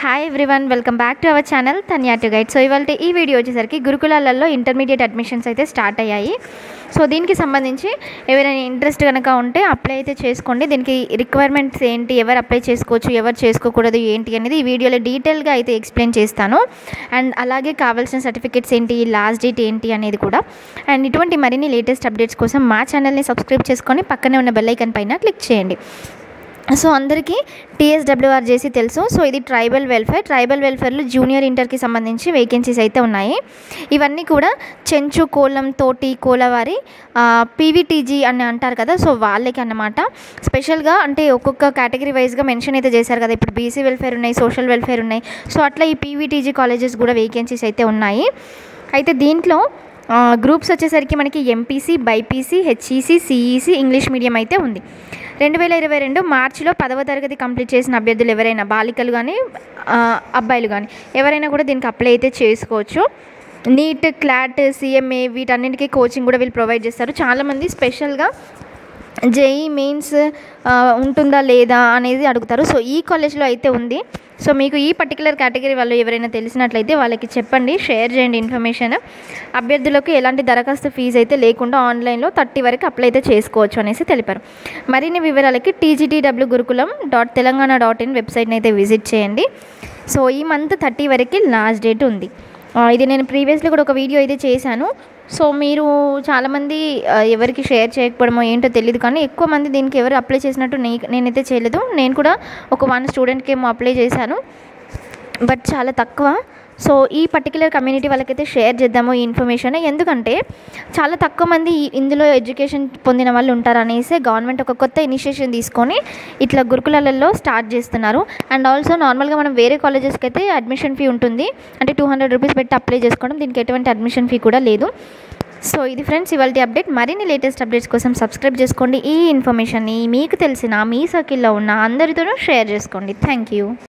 hi everyone welcome back to our channel Tanya to guide so ఇవాళ ఈ video వచ్చేసరికి గురుకులాలలో ఇంటర్మీడియట్ అడ్మిషన్స్ అయితే స్టార్ట్ అయ్యాయి సో దీనికి సంబంధించి ఎవరైనా ఇంట్రెస్ట్ కనుక ఉంటే అప్లై అయితే చేసుకోండి దీనికి రిక్వైర్మెంట్స్ ఏంటి ఎవరు అప్లై చేసుకోవచ్చు ఎవరు చేసుకోకూడదు ఏంటి అనేది ఈ వీడియోలో డీటెయిల్గా అయితే ఎక్స్ప్లెయిన్ చేస్తాను అండ్ అలాగే కావాల్సిన సర్టిఫికేట్స్ ఏంటి లాస్ట్ డేట్ ఏంటి అనేది కూడా అండ్ ఇటువంటి మరిన్ని లేటెస్ట్ అప్డేట్స్ కోసం మా ఛానల్ని సబ్స్క్రైబ్ చేసుకొని పక్కనే ఉన్న బెల్ ఐకన్ పైన క్లిక్ చేయండి సో అందరికీ టీఎస్డబ్ల్యూఆర్ చేసి తెలుసు సో ఇది ట్రైబల్ వెల్ఫేర్ ట్రైబల్ వెల్ఫేర్లో జూనియర్ ఇంటర్కి సంబంధించి వేకెన్సీస్ అయితే ఉన్నాయి ఇవన్నీ కూడా చెంచు కోలం తోటి కోలవారి పీవీటీజీ అని అంటారు కదా సో వాళ్ళకి అన్నమాట స్పెషల్గా అంటే ఒక్కొక్క కేటగిరీ వైజ్గా మెన్షన్ అయితే చేశారు కదా ఇప్పుడు బీసీ వెల్ఫేర్ ఉన్నాయి సోషల్ వెల్ఫేర్ ఉన్నాయి సో అట్లా ఈ పీవీటీజీ కాలేజెస్ కూడా వేకెన్సీస్ అయితే ఉన్నాయి అయితే దీంట్లో గ్రూప్స్ వచ్చేసరికి మనకి MPC BiPC HEC CEC English medium అయితే ఉంది రెండు వేల ఇరవై రెండు మార్చిలో పదవ తరగతి కంప్లీట్ చేసిన అభ్యర్థులు ఎవరైనా బాలికలు కానీ అబ్బాయిలు కానీ ఎవరైనా కూడా దీనికి అప్లై అయితే చేసుకోవచ్చు నీట్ క్లాట్ సిఎంఏ వీటన్నిటికీ కోచింగ్ కూడా వీళ్ళు ప్రొవైడ్ చేస్తారు చాలామంది స్పెషల్గా జేఈ మెయిన్స్ ఉంటుందా లేదా అనేది అడుగుతారు సో ఈ కాలేజ్లో అయితే ఉంది సో మీకు ఈ పర్టికులర్ కేటగిరీ వాళ్ళు ఎవరైనా తెలిసినట్లయితే వాళ్ళకి చెప్పండి షేర్ చేయండి ఇన్ఫర్మేషన్ అభ్యర్థులకు ఎలాంటి దరఖాస్తు ఫీజు అయితే లేకుండా ఆన్లైన్లో థర్టీ వరకు అప్లై అయితే చేసుకోవచ్చు అనేసి తెలిపారు మరిన్ని వివరాలకి టీజీటీడబ్ల్యూ గురుకులం డాట్ తెలంగాణ డాట్ ఇన్ వెబ్సైట్ని అయితే విజిట్ చేయండి సో ఈ మంత్ థర్టీ వరకు లాస్ట్ డేట్ ఉంది ఇది నేను ప్రీవియస్లీ కూడా ఒక వీడియో అయితే చేశాను సో మీరు చాలామంది ఎవరికి షేర్ చేయకపోవడమో ఏంటో తెలియదు కానీ ఎక్కువ మంది దీనికి ఎవరు అప్లై చేసినట్టు నే నేనైతే చేయలేదు నేను కూడా ఒక వన్ స్టూడెంట్కి ఏమో అప్లై చేశాను బట్ చాలా తక్కువ సో ఈ పర్టికులర్ కమ్యూనిటీ వాళ్ళకైతే షేర్ చేద్దాము ఈ ఇన్ఫర్మేషన్ ఎందుకంటే చాలా తక్కువ మంది ఇందులో ఎడ్యుకేషన్ పొందిన వాళ్ళు ఉంటారు అనేసి గవర్నమెంట్ ఒక కొత్త ఇనిషియేషన్ తీసుకొని ఇట్లా గురుకులాలలో స్టార్ట్ చేస్తున్నారు అండ్ ఆల్సో నార్మల్గా మనం వేరే కాలేజెస్కి అయితే అడ్మిషన్ ఫీ ఉంటుంది అంటే టూ హండ్రెడ్ రూపీస్ పెట్టి అప్లై చేసుకోవడం దీనికి ఎటువంటి అడ్మిషన్ ఫీ కూడా లేదు సో ఇది ఫ్రెండ్స్ ఇవాళ అప్డేట్ మరిన్ని లేటెస్ట్ అప్డేట్స్ కోసం సబ్స్క్రైబ్ చేసుకోండి ఈ ఇన్ఫర్మేషన్ని మీకు తెలిసిన మీ సర్కిల్లో ఉన్న అందరితోనూ షేర్ చేసుకోండి థ్యాంక్ యూ